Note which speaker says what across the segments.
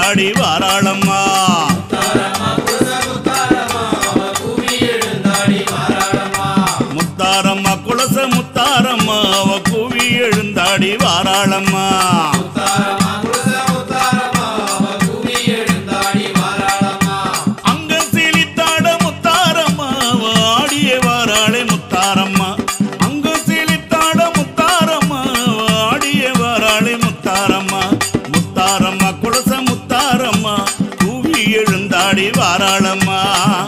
Speaker 1: எழுந்தாடி வாராளம்மா முத்தாரம்மா குலச முத்தாரம்மா அவ கூவி எழுந்தாடி வாராளம்மா அங்க சீலித்தாட முத்தாரம்மா அவ ஆடிய வாராளே முத்தாரம்மா அங்க சீலித்தாட முத்தாரம்மா அவ ஆடிய வாராளே முத்தாரம்மா முத்தாரம்மா குலச முத்தாரம்மா கூவி எழுந்தாடி வாராளம்மா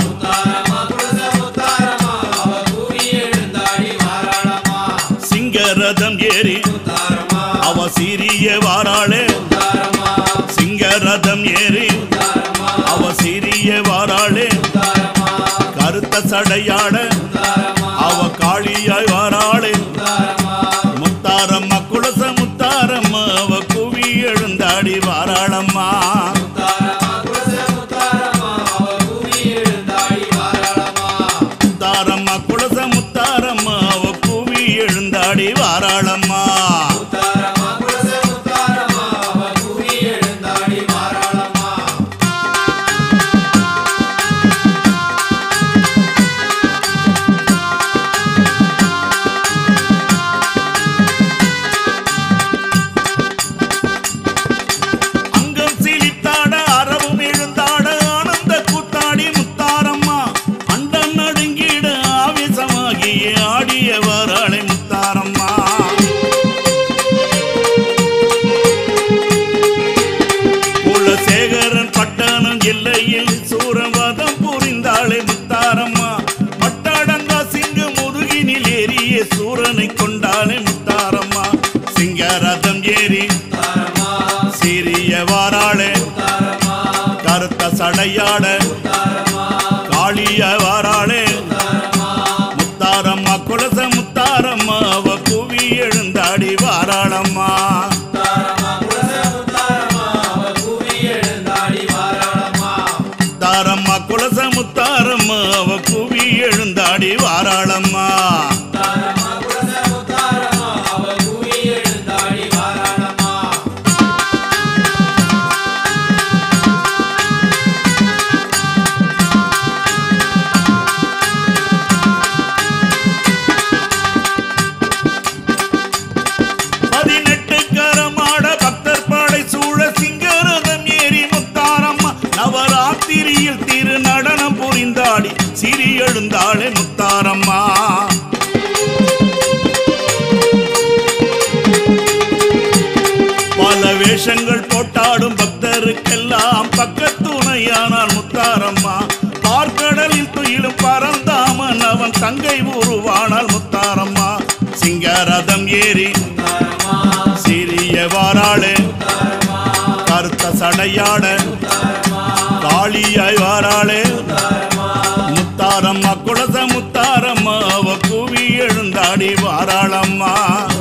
Speaker 1: சிங்கரதம் ஏறி அவ சிறிய வாராளே சிங்கரதம் ஏறி அவ சிறிய வாராளே கருத்த சடையாட அவ காளியாய் வாராளே முத்தாரம்மா குலச முத்தாரம்மா அவ குவி எழுந்தாடி வாராளம்மா முத்தாரம்மா குலச முத்தாரம்மா அவ குவி எழுந்தாடி வாராளம்மா அங்கம் சீலித்தாட அறவும் எழுந்தாட ஆனந்த கூத்தாடி முத்தாரம்மா அண்டம் நடுங்கிட ஆவேசமாகிய ஆடிய வராளை முத்தாரம்மா குலசேகரன் பட்டணம் எல்லையில் சூரவதம் புரிந்தாளே முத்தாரம்மா பட்டாடங்கா சிங்க முதுகினில் ஏறிய சூரனை கொண்டாளே முத்தாரம்மா சிங்கரதம் ஏறி சிறிய வாராளே கருத்த சடையாட காளிய வாராளே முத்தாரம்மா குலச முத்தாரம்மா அவ குவி எழுந்தாடி வாராளம்மா தாரம்மா குலச முத்தாரம்மா அவ குவி எழுந்தாடி வாராளம்மா பதினெட்டு கரமாட பக்தர் படை சூழ சிங்கரதம் ஏறி முத்தாரம்மா நவராத்திரியில் திரு நடனம் புரிந்தாடி சிறி எழுந்தாளே முத்தாரம்மா பல வேஷங்கள் போட்டாடும் பக்தருக்கெல்லாம் பக்கத்துணையானார் முத்தாரம்மா பார்க்கடலில் துயிலும் பரந்தாமன் அவன் தங்கை உருவானாள் முத்தாரம்மா சிங்கரதம் ஏறி சிறிய வாராளே கருத்த சடையாட காளியாய் வாராளே முத்தாரம்மா குலச முத்தாரம்மா அவ கூவி எழுந்தாடி வாராளம்மா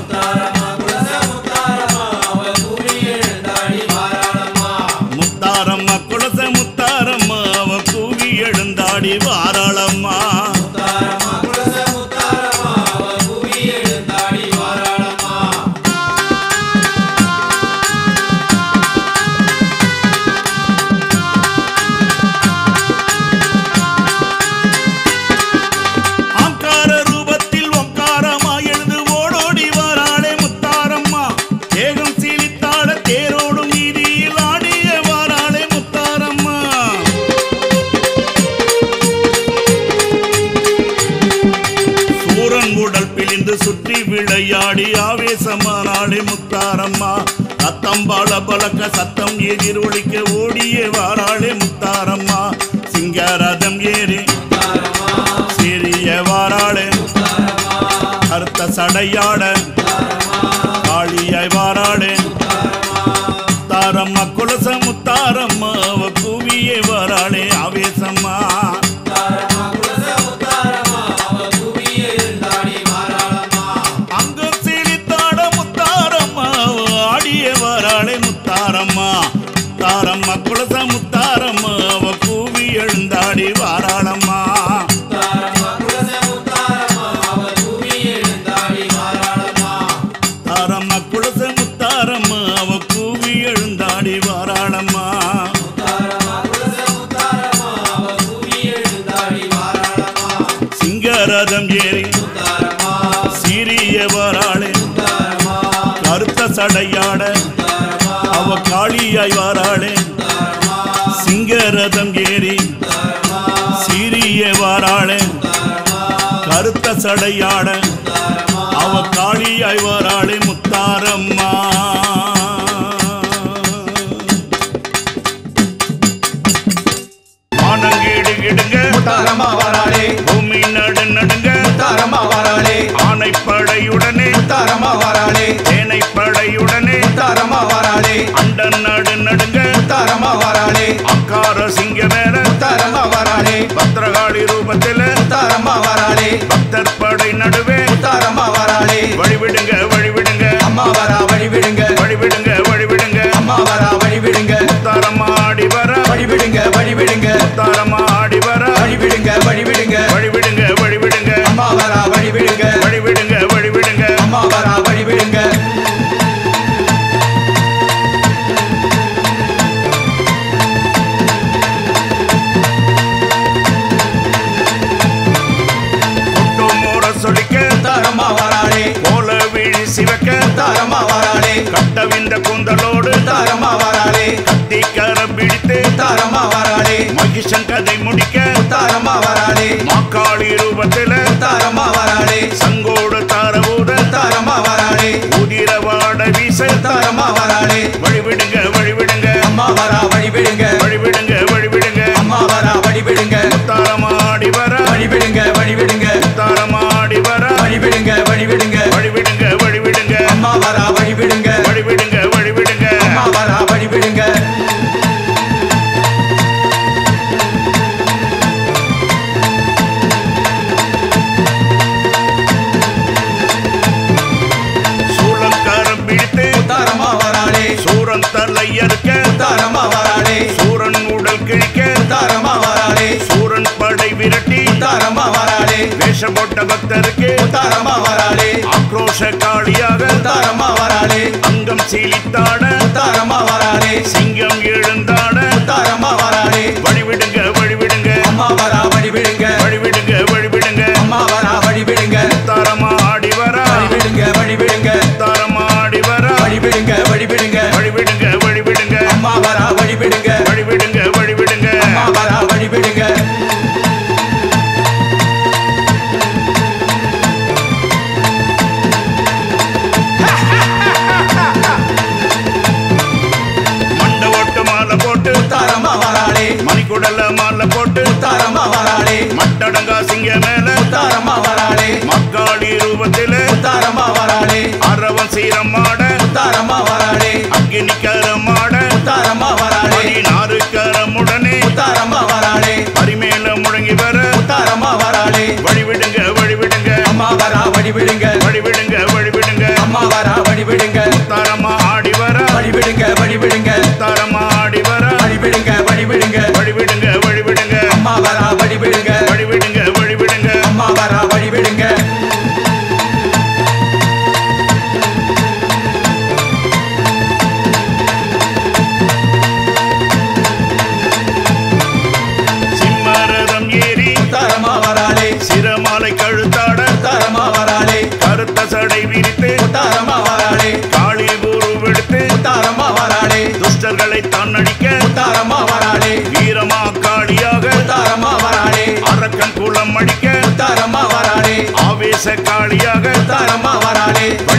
Speaker 1: முத்தாரம்மா குலச முத்தாரம்மா அவ கூவி எழுந்தாடி வாராளம்மா ஆங்கார ரூபத்தில் ஒங்காரமா எழுந்து ஓடோடி வாராளே முத்தாரம்மா ஏகம் சீலித்தாட தேரோடும் வீதியில் ஆடிய வாராளே முத்தாரம்மா சூரன் உடல் பிழிந்து சுற்றி விளையாடி ஆவேசமானாளே முத்தாரம்மா ரத்தம் பால பலக்க சத்தம் எதிரொலிக்க ஓடிய வாராளே முத்தாரம்மா சிங்கரதம் ஏறி சிறிய வாராளே கருத்த சடையாட காளியாய் வாராளே தாரம்மா குலச முத்தாரம்மா அவ கூவியே வாராளே ஆவேசம்மா அங்க சிரித்தாட முத்தாரம்மா அவ ஆடிய வாராளே முத்தாரம்மா தாரம்மா குலச முத்தாரம்மா அவ கூவி எழுந்தாடி வாராளம்மா தாரம்மா குலச முத்தாரம்மா அவ கூவி எழுந்தாடி வாராளம்மா காளியாய் வாராளே சிங்கரதம் ஏறி சீரிய வாராளே கருத்த சடையாட அவ காளியாய் வாராளே முத்தாரம்மா ஆனங்கீடு கிடுங்க
Speaker 2: முத்தாரம்மா வராளே
Speaker 1: பூமி நடு நடுங்க
Speaker 2: முத்தாரம்மா வராளே
Speaker 1: ஆனைப்படையுடனே
Speaker 2: முத்தாரம்மா வராளே
Speaker 1: தேனைப்படையுடனே
Speaker 2: முத்தாரம்மா வராளே
Speaker 1: அண்ட நடு நடுங்க
Speaker 2: முத்தாரம்மா வராளே
Speaker 1: அக்கார சிங்க மேல
Speaker 2: முத்தாரம்மா வராளே
Speaker 1: பத்திரகாளி ரூபத்தில
Speaker 2: முத்தாரம்மா வராளே
Speaker 1: பக்தர் படை நடுவே
Speaker 2: முத்தாரம்மா வராளே
Speaker 1: வழிவிடுங்க வழிவிடுங்க
Speaker 2: அம்மா வரா வழிவிடுங்க
Speaker 1: வழிவிடுங்க வழிவிடுங்க
Speaker 2: அம்மா வரா வழிவிடுங்க
Speaker 1: தாரமாடி வர
Speaker 2: வழிவிடுங்க வழிவிடுங்க
Speaker 1: தாரமாடி வர
Speaker 2: வழிவிடுங்க வழிவிடுங்க
Speaker 1: வழிவிடுங்க வழிவிடுங்க
Speaker 2: அம்மா வரா வழிவிடுங்க
Speaker 1: வழிவிடுங்க வழிவிடுங்க
Speaker 2: அம்மா வரா வழிவிடுங்க
Speaker 1: கொட்டு மூட சொலிக்க
Speaker 2: முத்தாரம்மா வராளே
Speaker 1: போல விழி சிவக்க
Speaker 2: முத்தாரம்மா வராளே
Speaker 1: கட்டவிந்த கூந்தலோடு
Speaker 2: முத்தாரம்மா வராளே
Speaker 1: தீக்கர பிடித்து
Speaker 2: முத்தாரம்மா வராளே
Speaker 1: மகிஷன் கதை முடிக்க
Speaker 2: முத்தாரம்மா வராளே
Speaker 1: மாக்காளி ரூபத்தில
Speaker 2: முத்தாரம்மா வராளே
Speaker 1: சங்கோடு தாரபூத
Speaker 2: முத்தாரம்மா வராளே
Speaker 1: உதிர வாட வீச
Speaker 2: முத்தாரம்மா வராளே
Speaker 1: வழிவிடுங்க வழிவிடுங்க
Speaker 2: அம்மா வரா வழிவிடுங்க
Speaker 1: வழிவிடுங்க வழிவிடுங்க
Speaker 2: அம்மா வரா வழிவிடுங்க
Speaker 1: தாரமாடி வர
Speaker 2: வழிவிடுங்க வழிவிடுங்க
Speaker 1: தாரமாடி வர
Speaker 2: வழிவிடுங்க வழிவிடுங்க
Speaker 1: வழிவிடுங்க வழிவிடுங்க
Speaker 2: அம்மா வரா வழிவிடுங்க
Speaker 1: வழிவிடுங்க வழிவிடுங்க
Speaker 2: அம்மா வரா வழிவிடுங்க
Speaker 1: சூளங்காரம் பிடித்து
Speaker 2: முத்தாரம்மா வராளே
Speaker 1: சூரன் தலையறுக்க
Speaker 2: முத்தாரம்மா வராளே
Speaker 1: சூரன் உடல் கிழிக்க
Speaker 2: முத்தாரம்மா வராளே
Speaker 1: சூரன் படை விரட்டி
Speaker 2: முத்தாரம்மா வராளே
Speaker 1: வேஷம் போட்ட பக்தருக்கு
Speaker 2: முத்தாரம்மா வராளே
Speaker 1: ஆக்ரோஷ காளியாக
Speaker 2: முத்தாரம்மா வராளே
Speaker 1: அங்கம் சீலித்தாட
Speaker 2: முத்தாரம்மா வராளே
Speaker 1: சிங்கம் எழுந்தாட
Speaker 2: முத்தாரம்மா வராளே
Speaker 1: வழிவிடுங்க வழிவிடுங்க
Speaker 2: அம்மா வரா வழிவிடுங்க
Speaker 1: வழிவிடுங்க வழிவிடுங்க
Speaker 2: அம்மா வரா வழிவிடுங்க
Speaker 1: தாரமாடி வர
Speaker 2: வழிவிடுங்க வழிவிடுங்க
Speaker 1: தாரமாடி வர
Speaker 2: வழிவிடுங்க வழிவிடுங்க
Speaker 1: வழிவிடுங்க வழிவிடுங்க
Speaker 2: அம்மா வரா வழிவிடுங்க
Speaker 1: வழிவிடுங்க வழிவிடுங்க
Speaker 2: அம்மா வரா வழிவிடுங்க
Speaker 1: மண்ட ஓட்டு மாலை போட்டு
Speaker 2: முத்தாரம்மா வராளே
Speaker 1: மணிக்குடல மாலை போட்டு
Speaker 2: முத்தாரம்மா வராளே
Speaker 1: மட்டடங்கா சிங்க மேல
Speaker 2: முத்தாரம்மா வராளே
Speaker 1: மக்காளி ரூபத்தில
Speaker 2: முத்தாரம்மா வராளே
Speaker 1: அரவன் சீரம் மாட
Speaker 2: முத்தாரம்மா வராளே
Speaker 1: அக்கினி கரமாட
Speaker 2: முத்தாரம்மா வராளே
Speaker 1: பதினாறு கரமுடனே
Speaker 2: முத்தாரம்மா வராளே
Speaker 1: பரிமேல முழங்கி வர
Speaker 2: முத்தாரம்மா வராளே
Speaker 1: வழிவிடுங்க வழிவிடுங்க
Speaker 2: அம்மா வரா வழிவிடுங்க
Speaker 1: வழிவிடுங்க வழிவிடுங்க
Speaker 2: அம்மா வரா வழிவிடுங்க
Speaker 1: தாரமா ஆடி வர
Speaker 2: வழிவிடுங்க வழிவிடுங்க
Speaker 1: தாரமா ஆடி வர
Speaker 2: வழிவிடுங்க வழிவிடுங்க
Speaker 1: வழிவிடுங்க வழிவிடுங்க
Speaker 2: அம்மா வரா வழிவிடுங்க
Speaker 1: வழிவிடுங்க வழிவிடுங்க
Speaker 2: அம்மா வரா வழிவிடுங்க
Speaker 1: சிம்மரதம் ஏறி
Speaker 2: முத்தாரம்மா வராளே
Speaker 1: சிரமாலை கழுத்தாட
Speaker 2: முத்தாரம்மா வராளே
Speaker 1: கருத்த சடை விரித்து
Speaker 2: முத்தாரம்மா வராளே
Speaker 1: காளி பூருவெடுத்து
Speaker 2: முத்தாரம்மா வராளே
Speaker 1: துஷ்டர்களை தன்னடிக்க
Speaker 2: முத்தாரம்மா வராளே
Speaker 1: வீரமா காளியாக
Speaker 2: முத்தாரம்மா வராளே
Speaker 1: அரக்கன் குளம் அடிக்க
Speaker 2: முத்தாரம்மா வராளே
Speaker 1: ஆவேச காளியாக
Speaker 2: முத்தாரம்மா வராளே